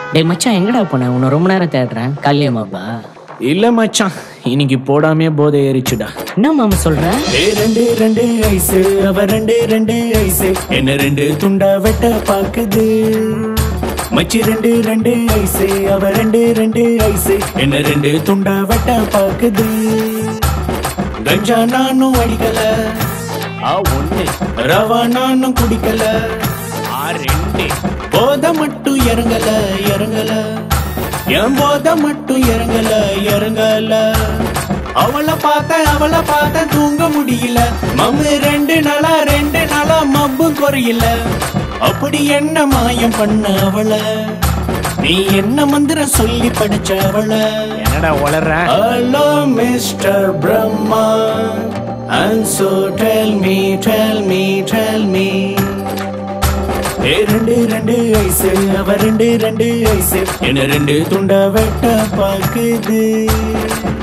டேய் மச்சான் எங்கடா போன உன்னை ரொம்ப நேரம் தேடுறேன் கல்யாணமாப்பா இல்ல மச்சான் இன்னைக்கு போடாமே போதை ஏறிச்சுடா என்ன மாமா சொல்ற ஏ ரெண்டு ரெண்டு ஐசு அவ ரெண்டு ரெண்டு ஐசு என்ன ரெண்டு துண்டா வெட்ட பாக்குது மச்சி ரெண்டு ரெண்டு ஐசு அவ ரெண்டு ரெண்டு ஐசு என்ன ரெண்டு துண்டா வெட்ட பாக்குது கஞ்சா நானும் அடிக்கல ஆ ஒண்ணு ரவா நானும் குடிக்கல ஆ ரெண்டு போத மட்டும் இறங்கல இறங்கல என் போத மட்டும் இறங்கல இறங்கல அவளை பார்த்த அவளை பார்த்த தூங்க முடியல மம்மு ரெண்டு நாளா ரெண்டு நாளா மப்பும் குறையல அப்படி என்ன மாயம் பண்ண அவளை நீ என்ன மந்திரம் சொல்லி படிச்ச அவளை என்னடா வளர்ற hello mister Brahma And so tell me, tell me, tell me ஏ ரெண்டு ரெண்டு ஐசு அவ ரெண்டு ரெண்டு ஐசு என்ன ரெண்டு துண்ட வெட்ட பாக்குது